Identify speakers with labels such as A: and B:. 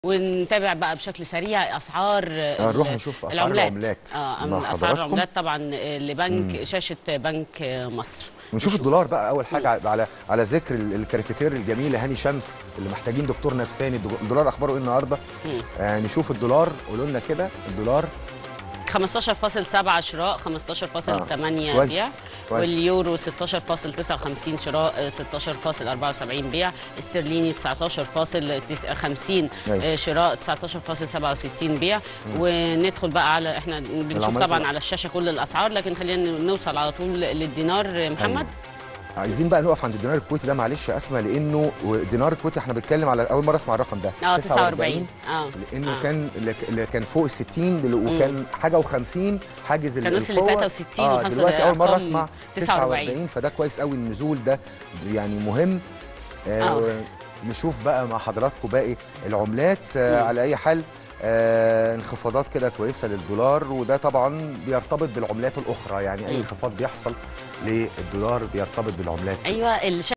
A: ونتابع بقى بشكل سريع اسعار
B: آه، نروح
A: ال-
B: نشوف أسعار العملات
A: اه
B: مع
A: اسعار
B: حضراتكم.
A: العملات طبعا لبنك شاشه بنك مصر
B: ونشوف الدولار بقى اول حاجه على على ذكر ال- الكاريكاتير الجميله هاني شمس اللي محتاجين دكتور نفساني الدو- الدولار اخباره ايه النهارده آه نشوف الدولار قولوا لنا كده الدولار
A: 15.7 شراء 15.8
B: كويس،
A: بيع
B: كويس.
A: واليورو 16.59 شراء آه، 16.74 بيع استرليني 19.50
B: أيوة.
A: شراء 19.67 بيع وندخل بقى على احنا بنشوف
B: العملات
A: طبعا
B: بقى.
A: على الشاشه كل الاسعار لكن خلينا نوصل على طول للدينار آه، محمد
B: أيوة. عايزين بقى نقف عند الدينار الكويتي ده معلش يا اسماء لانه الدينار الكويتي احنا بنتكلم على اول مره اسمع الرقم ده
A: اه 49 اه
B: لانه
A: آه.
B: كان اللي كان فوق ال 60 دلو- وكان حاجه و50 حاجز ال-
A: كان وصل ل
B: القوة.
A: 63
B: اه
A: وخمسة
B: دلوقتي اول مره
A: أرقام
B: اسمع
A: 49.
B: 49 فده كويس قوي النزول ده يعني مهم آه
A: آه.
B: نشوف بقى مع حضراتكم باقي العملات آه على اي حال آه انخفاضات كده كويسه للدولار وده طبعا بيرتبط بالعملات الاخرى يعني اي
A: مم.
B: انخفاض بيحصل للدولار بيرتبط بالعملات
A: ايوه الش...